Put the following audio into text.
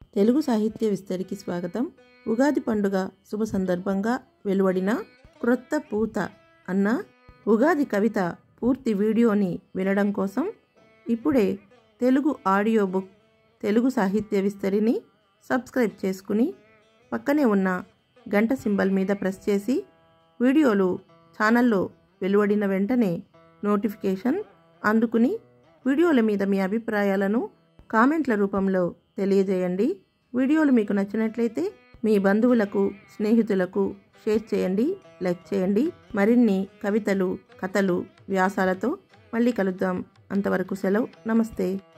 తెలుగు సాహిత్య విస్తరికి స్వాగతం ఉగాది పండుగ శుభ సందర్భంగా వెలువడిన క్రొత్త పూత అన్న ఉగాది కవిత పూర్తి వీడియోని వినడం కోసం ఇప్పుడే తెలుగు ఆడియో బుక్ తెలుగు సాహిత్య విస్తరిని సబ్స్క్రైబ్ చేసుకుని పక్కనే ఉన్న గంట సింబల్ మీద ప్రెస్ చేసి వీడియోలు ఛానల్లో వెలువడిన వెంటనే నోటిఫికేషన్ అందుకుని వీడియోల మీద మీ అభిప్రాయాలను కామెంట్ల రూపంలో తెలియజేయండి వీడియోలు మీకు నచ్చినట్లయితే మీ బంధువులకు స్నేహితులకు షేర్ చేయండి లైక్ చేయండి మరిన్ని కవితలు కథలు వ్యాసాలతో మళ్ళీ కలుద్దాం అంతవరకు సెలవు నమస్తే